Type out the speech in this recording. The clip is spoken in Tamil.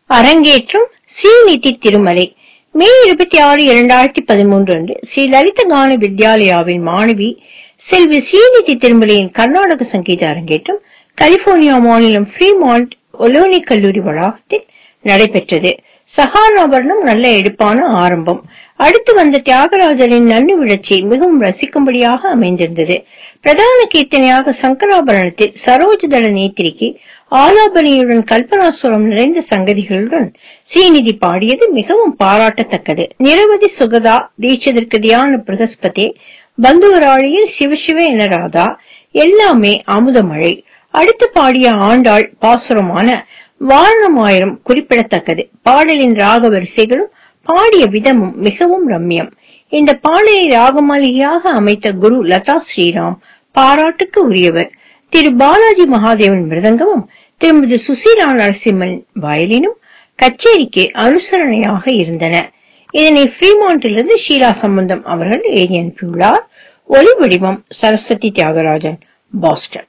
அரங்கேற்றம் ஸ்ரீநிதி திருமலை மே இருபத்தி ஆறு இரண்டாயிரத்தி பதிமூன்று அன்று ஸ்ரீ லலித கான வித்யாலயாவின் மாணவி செல்வி ஸ்ரீநிதி திருமலையின் கர்நாடக சங்கீத அரங்கேற்றம் கலிபோர்னியா மாநிலம் ஃப்ரீமாண்ட் ஒலோனி கல்லூரி வளாகத்தில் நடைபெற்றது சகாராபரணம் நல்ல எடுப்பான ஆரம்பம் அடுத்து வந்த தியாகராஜரின் நன்னு விழச்சி மிகவும் ரசிக்கும்படியாக அமைந்திருந்தது பிரதான கீர்த்தனையாக சங்கராபரணத்தில் சரோஜதள நேத்திரிக்கு ஆலாபனியுடன் கல்பனாசுரம் நிறைந்த சங்கதிகளுடன் ஸ்ரீநிதி பாடியது மிகவும் பாராட்டத்தக்கது நிரவதி சுகதா தீட்சிதற்கு தியான பிரகஸ்பதே பந்துவராளியில் சிவசிவ என ராதா எல்லாமே அமுதமழை அடுத்து பாடிய ஆண்டாள் பாசுரமான வாரணமாயிரம் குறிப்பிடத்தக்கது பாடலின் ராக வரிசைகளும் பாடிய விதமும் மிகவும் ரம்யம் இந்த பாடலை ராகமாளிகையாக அமைத்த குரு லதா ஸ்ரீராம் பாராட்டுக்கு உரியவர் திரு பாலாஜி மகாதேவன் மிருதங்கமும் திருமதி சுசீலா நரசிம்மன் வயலினும் கச்சேரிக்கு அனுசரணையாக இருந்தன இதனை ஃப்ரீமாண்டிலிருந்து ஷீலா சம்பந்தம் அவர்கள் எழுதி அனுப்பியுள்ளார் ஒலி வடிவம் சரஸ்வதி தியாகராஜன் பாஸ்டன்